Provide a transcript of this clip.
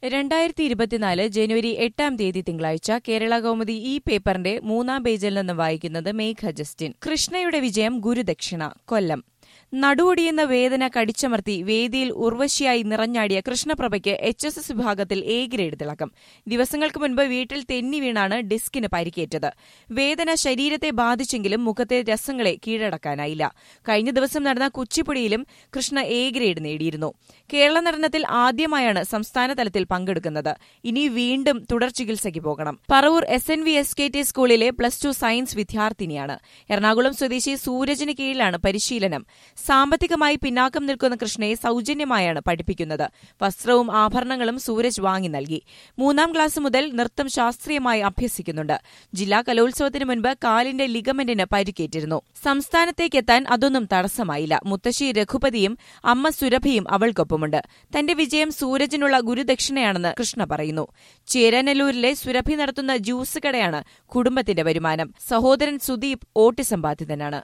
രണ്ടായിരത്തി ഇരുപത്തിനാല് ജനുവരി എട്ടാം തീയതി തിങ്കളാഴ്ച കേരള കൗമുദി ഈ പേപ്പറിന്റെ മൂന്നാം പേജിൽ നിന്ന് വായിക്കുന്നത് മേഘ ജസ്റ്റിൻ കൃഷ്ണയുടെ വിജയം ഗുരുദക്ഷിണ കൊല്ലം നടുവൊടിയുന്ന വേദന കടിച്ചമർത്തി വേദിയിൽ ഉർവശിയായി നിറഞ്ഞാടിയ കൃഷ്ണപ്രഭയ്ക്ക് എച്ച് എസ് എസ് വിഭാഗത്തിൽ എ ഗ്രേഡ് തിളക്കം ദിവസങ്ങൾക്ക് മുൻപ് വീട്ടിൽ തെന്നി വീണാണ് ഡിസ്കിന് പരിക്കേറ്റത് വേദന ശരീരത്തെ ബാധിച്ചെങ്കിലും മുഖത്തെ രസങ്ങളെ കീഴടക്കാനായില്ല കഴിഞ്ഞ ദിവസം നടന്ന കുച്ചിപ്പുടിയിലും കൃഷ്ണ എ ഗ്രേഡ് നേടിയിരുന്നു കേരള നടനത്തിൽ ആദ്യമായാണ് സംസ്ഥാന തലത്തിൽ പങ്കെടുക്കുന്നത് ഇനി വീണ്ടും തുടർ ചികിത്സയ്ക്ക് പോകണം Paravur S N V S K T സ്കൂളിലെ പ്ലസ് ടു സയൻസ് വിദ്യാർത്ഥിനിയാണ് എറണാകുളം സ്വദേശി സൂരജിന് കീഴിലാണ് പരിശീലനം സാമ്പത്തികമായി പിന്നാക്കം നിൽക്കുന്ന കൃഷ്ണയെ സൌജന്യമായാണ് പഠിപ്പിക്കുന്നത് വസ്ത്രവും ആഭരണങ്ങളും സൂരജ് വാങ്ങി നൽകി മൂന്നാം ക്ലാസ് മുതൽ നൃത്തം ശാസ്ത്രീയമായി അഭ്യസിക്കുന്നുണ്ട് ജില്ലാ കലോത്സവത്തിന് മുൻപ് കാലിന്റെ ലിഗമെന്റിന് പരിക്കേറ്റിരുന്നു സംസ്ഥാനത്തേക്കെത്താൻ അതൊന്നും തടസ്സമായില്ല മുത്തശ്ശി രഘുപതിയും അമ്മ സുരഭിയും അവൾക്കൊപ്പമുണ്ട് തന്റെ വിജയം സൂരജിനുള്ള ഗുരുദക്ഷിണയാണെന്ന് കൃഷ്ണ പറയുന്നു ചേരനല്ലൂരിലെ സുരഭി നടത്തുന്ന ജ്യൂസ് കടയാണ് കുടുംബത്തിന്റെ വരുമാനം സഹോദരൻ സുദീപ് ഓട്ടിസം ബാധിതനാണ്